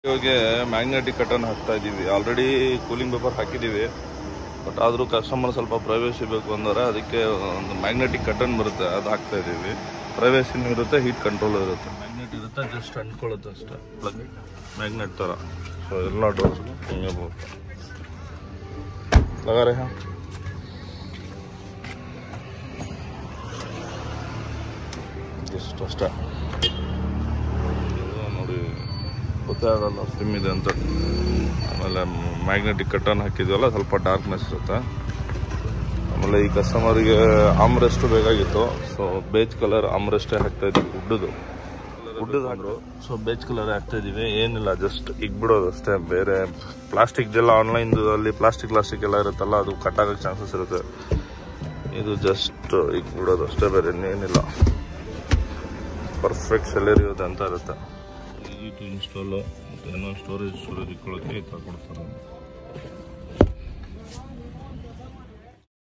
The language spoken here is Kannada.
ಇವಾಗ ಮ್ಯಾಗ್ನೆಟಿಕ್ ಕಟನ್ ಹಾಕ್ತಾ ಇದ್ದೀವಿ ಆಲ್ರೆಡಿ ಕೂಲಿಂಗ್ ಪೇಪರ್ ಹಾಕಿದ್ದೀವಿ ಬಟ್ ಆದರೂ ಕಸ್ಟಮರ್ ಸ್ವಲ್ಪ ಪ್ರೈವೇಸಿ ಬೇಕು ಅಂದರೆ ಅದಕ್ಕೆ ಒಂದು ಮ್ಯಾಗ್ನೆಟಿಕ್ ಕಟನ್ ಬರುತ್ತೆ ಅದು ಹಾಕ್ತಾ ಇದ್ದೀವಿ ಪ್ರೈವೇಸಿನೂ ಇರುತ್ತೆ ಹೀಟ್ ಕಂಟ್ರೋಲ್ ಇರುತ್ತೆ ಮ್ಯಾಗ್ನೆಟ್ ಇರುತ್ತೆ ಜಸ್ಟ್ ಅಂಟ್ಕೊಳ್ಳುತ್ತೆ ಅಷ್ಟೇ ಪ್ಲಗ್ ಮ್ಯಾಗ್ನೆಟ್ ಥರ ಸೊ ಎಲ್ಲ ಡೋರ್ಸ್ಗೂ ಹಿಂಗೆ ಬರುತ್ತೆ ಲಗಾರೆ ಹಾಂ ಜಸ್ಟ್ ಅಷ್ಟೇ ಇದು ನೋಡಿ ಗೊತ್ತೇ ಆಗಲ್ಲ ಸಿಮ್ ಇದೆ ಅಂತ ಆಮೇಲೆ ಮ್ಯಾಗ್ನೆಟಿಕ್ ಕಟ್ಟನ್ ಹಾಕಿದ್ವಲ್ಲ ಸ್ವಲ್ಪ ಡಾರ್ಕ್ನೆಸ್ ಇರುತ್ತೆ ಆಮೇಲೆ ಈ ಕಸ್ಟಮರ್ಗೆ ಆಮ್ರೆಸ್ಟ್ ಬೇಕಾಗಿತ್ತು ಸೊ ಬೇಜ್ ಕಲರ್ ಆಮ್ರೆಸ್ಟೇ ಹಾಕ್ತಾ ಇದ್ವಿ ಉಡ್ಡದು ಉಡ್ಡದು ಹಾಕಿದ್ರು ಸೊ ಬೇಜ್ ಕಲರ್ ಹಾಕ್ತಾ ಇದೀವಿ ಏನಿಲ್ಲ ಜಸ್ಟ್ ಈಗ ಬಿಡೋದು ಅಷ್ಟೇ ಬೇರೆ ಪ್ಲಾಸ್ಟಿಕ್ ಎಲ್ಲ ಆನ್ಲೈನ್ ಅಲ್ಲಿ ಪ್ಲಾಸ್ಟಿಕ್ ಪ್ಲಾಸ್ಟಿಕ್ ಎಲ್ಲ ಇರುತ್ತಲ್ಲ ಅದು ಕಟ್ ಆಗಕ್ಕೆ ಚಾನ್ಸಸ್ ಇರುತ್ತೆ ಇದು ಜಸ್ಟ್ ಈಗ ಬಿಡೋದು ಅಷ್ಟೇ ಬೇರೆ ಇನ್ನೇನಿಲ್ಲ ಪರ್ಫೆಕ್ಟ್ ಸೆಲೆರಿಯೋದು ಅಂತ ಇರುತ್ತೆ ಈಜಿ ಟು ಇನ್ಸ್ಟಾಲು ಮತ್ತು ಏನೋ ಸ್ಟೋರೇಜ್ ಸ್ಟೋರೇಜ್ ಇಟ್ಕೊಳ್ಳೋಕ್ಕೆ ಈ ಥರ ಕೊಡ್ತಾರೆ